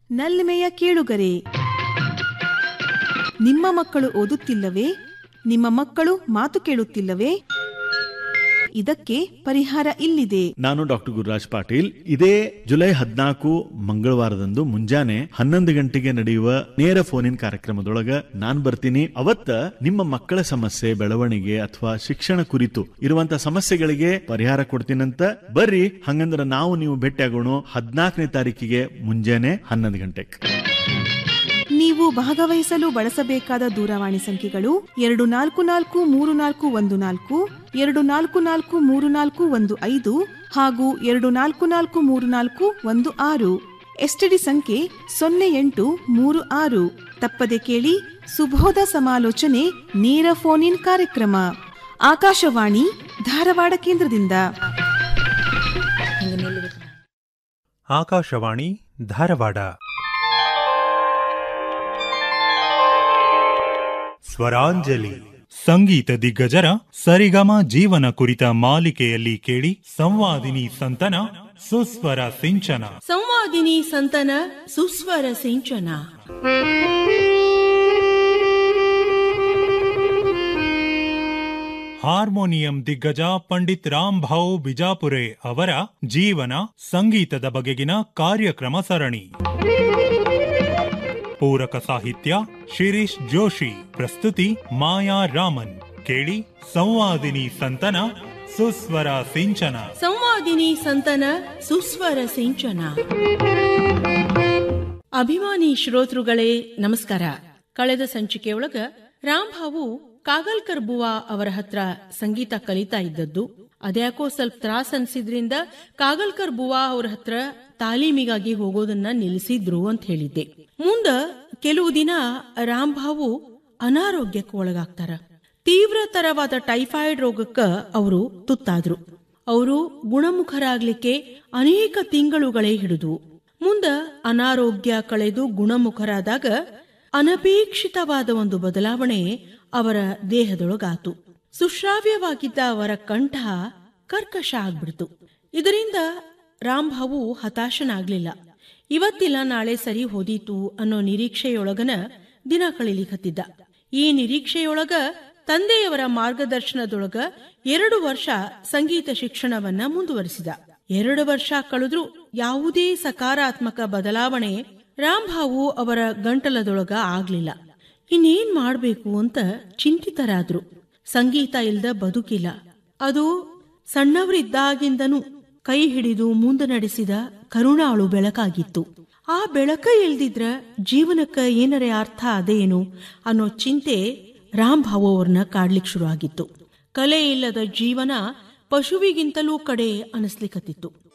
ನಲ್ಮೆಯ ಕೇಳುಗರೆ ನಿಮ್ಮ ಮಕ್ಕಳು ಓದುತ್ತಿಲ್ಲವೇ ನಿಮ್ಮ ಮಕ್ಕಳು ಮಾತು ಕೇಳುತ್ತಿಲ್ಲವೇ ಇದಕ್ಕೆ ಪರಿಹಾರ ಇಲ್ಲಿದೆ ನಾನು ಡಾಕ್ಟರ್ ಗುರುರಾಜ್ ಪಾಟೀಲ್ ಇದೇ ಜುಲೈ ಹದಿನಾಲ್ಕು ಮಂಗಳವಾರದಂದು ಮುಂಜಾನೆ ಹನ್ನೊಂದು ಗಂಟೆಗೆ ನಡೆಯುವ ನೇರ ಫೋನಿನ್ ಕಾರ್ಯಕ್ರಮದೊಳಗ ನಾನ್ ಬರ್ತೀನಿ ಅವತ್ತ ನಿಮ್ಮ ಮಕ್ಕಳ ಸಮಸ್ಯೆ ಬೆಳವಣಿಗೆ ಅಥವಾ ಶಿಕ್ಷಣ ಕುರಿತು ಇರುವಂತ ಸಮಸ್ಯೆಗಳಿಗೆ ಪರಿಹಾರ ಕೊಡ್ತೀನಂತ ಬರ್ರಿ ಹಂಗಂದ್ರ ನಾವು ನೀವು ಭೇಟಿಯಾಗೋಣ ಹದಿನಾಲ್ಕನೇ ತಾರೀಕಿಗೆ ಮುಂಜಾನೆ ಹನ್ನೊಂದು ಗಂಟೆಗೆ ನೀವು ಭಾಗವಹಿಸಲು ಬಳಸಬೇಕಾದ ದೂರವಾಣಿ ಸಂಖ್ಯೆಗಳು ಎರಡು ನಾಲ್ಕು ನಾಲ್ಕು ಮೂರು ನಾಲ್ಕು ಒಂದು ನಾಲ್ಕು ಎರಡು ನಾಲ್ಕು ನಾಲ್ಕು ಮೂರು ನಾಲ್ಕು ಒಂದು ಐದು ಹಾಗೂ ಎರಡು ನಾಲ್ಕು ನಾಲ್ಕು ಮೂರು ನಾಲ್ಕು ಒಂದು ಆರು ಎಸ್ಟಿಡಿ ಸಂಖ್ಯೆ ಸೊನ್ನೆ ಎಂಟು ಮೂರು ಆರು ತಪ್ಪದೆ ಕೇಳಿ ಸುಬೋಧ ಸಮಾಲೋಚನೆ ನೇರ ಫೋನ್ ಇನ್ ಕಾರ್ಯಕ್ರಮ ಆಕಾಶವಾಣಿ ಧಾರವಾಡ ಕೇಂದ್ರದಿಂದ ಆಕಾಶವಾಣಿ ಧಾರವಾಡ ಸ್ವರಾಂಜಲಿ ಸಂಗೀತ ದಿಗ್ಗಜರ ಸರಿಗಮ ಜೀವನ ಕುರಿತ ಮಾಲಿಕೆಯಲ್ಲಿ ಕೇಳಿ ಸಂವಾದಿನಿ ಸಂತನ ಸುಸ್ವರ ಸಿಂಚನ ಸಂವಾದಿನಿ ಸಂತನ ಸುಸ್ವರ ಸಿಂಚನ ಹಾರ್ಮೋನಿಯಂ ದಿಗ್ಗಜ ಪಂಡಿತ್ ರಾಮ್ ಭಾವ್ ಬಿಜಾಪುರೆ ಅವರ ಜೀವನ ಸಂಗೀತದ ಬಗೆಗಿನ ಕಾರ್ಯಕ್ರಮ ಸರಣಿ ಪೂರಕ ಸಾಹಿತ್ಯ ಶಿರೀಶ್ ಜೋಶಿ ಪ್ರಸ್ತುತಿ ಮಾಯಾ ರಾಮನ್ ಕೇಳಿ ಸಂವಾದಿನಿ ಸಂತನ ಸುಸ್ವರ ಸಿಂಚನ ಸಂವಾದಿನಿ ಸಂತನ ಸುಸ್ವರ ಸಿಂಚನ ಅಭಿಮಾನಿ ಶ್ರೋತೃಗಳೇ ನಮಸ್ಕಾರ ಕಳೆದ ಸಂಚಿಕೆಯೊಳಗ ರಾಂಭಾವು ಕಾಗಲ್ಕರ್ ಬುವಾ ಅವರ ಹತ್ರ ಸಂಗೀತ ಕಲಿತಾ ಇದ್ದದ್ದು ಅದ್ಯಾಕೋ ಸ್ವಲ್ಪ ತ್ರಾಸ್ ಅನ್ಸಿದ್ರಿಂದ ಕಾಗಲ್ಕರ್ ಬುವಾ ಅವ್ರ ಹತ್ರ ತಾಲೀಮಿಗಾಗಿ ಹೋಗೋದನ್ನ ನಿಲ್ಲಿಸಿದ್ರು ಅಂತ ಹೇಳಿದ್ದೆ ಮುಂದ ಕೆಲವು ದಿನ ರಾಂಭಾವು ಅನಾರೋಗ್ಯಕ್ಕೆ ಒಳಗಾಗ್ತಾರ ತೀವ್ರತರವಾದ ಟೈಫಾಯ್ಡ್ ರೋಗಕ್ಕ ಅವರು ತುತ್ತಾದ್ರು ಅವರು ಗುಣಮುಖರಾಗ್ಲಿಕ್ಕೆ ಅನೇಕ ತಿಂಗಳುಗಳೇ ಹಿಡಿದು ಮುಂದ ಅನಾರೋಗ್ಯ ಕಳೆದು ಗುಣಮುಖರಾದಾಗ ಅನಪೇಕ್ಷಿತವಾದ ಒಂದು ಬದಲಾವಣೆ ಅವರ ದೇಹದೊಳಗಾತು ಸುಶ್ರಾವ್ಯವಾಗಿದ್ದ ಅವರ ಕಂಠ ಕರ್ಕಶ ಆಗ್ಬಿಡ್ತು ಇದರಿಂದ ರಾಂಭಾವು ಹತಾಶನಾಗ್ಲಿಲ್ಲ ಇವತ್ತಿಲ್ಲ ನಾಳೆ ಸರಿ ಹೋದೀತು ಅನ್ನೋ ನಿರೀಕ್ಷೆಯೊಳಗನ ದಿನ ಕಳಿಲಿಕತ್ತಿದ್ದ ಈ ನಿರೀಕ್ಷೆಯೊಳಗ ತಂದೆಯವರ ಮಾರ್ಗದರ್ಶನದೊಳಗ ಎರಡು ವರ್ಷ ಸಂಗೀತ ಶಿಕ್ಷಣವನ್ನ ಮುಂದುವರಿಸಿದ ಎರಡು ವರ್ಷ ಕಳೆದ್ರೂ ಯಾವುದೇ ಸಕಾರಾತ್ಮಕ ಬದಲಾವಣೆ ರಾಂಭಾವು ಅವರ ಗಂಟಲದೊಳಗ ಆಗ್ಲಿಲ್ಲ ಇನ್ನೇನ್ ಮಾಡ್ಬೇಕು ಅಂತ ಚಿಂತಿತರಾದ್ರು ಸಂಗೀತ ಇಲ್ದ ಬದುಕಿಲ್ಲ ಅದು ಸಣ್ಣವರಿದ್ದಾಗಿಂದನೂ ಕೈ ಹಿಡಿದು ಮುಂದೆ ನಡೆಸಿದ ಕರುಣಾಳು ಬೆಳಕಾಗಿತ್ತು ಆ ಬೆಳಕ ಇಲ್ದಿದ್ರ ಜೀವನಕ್ಕ ಏನರೇ ಅರ್ಥ ಅದೇನು ಅನ್ನೋ ಚಿಂತೆ ರಾಂಭಾವು ಅವ್ರನ್ನ ಕಾಡ್ಲಿಕ್ ಶುರು ಆಗಿತ್ತು ಕಲೆ ಇಲ್ಲದ ಜೀವನ ಪಶುವಿಗಿಂತಲೂ ಕಡೆ ಅನಿಸ್ಲಿಕತ್ತಿತ್ತು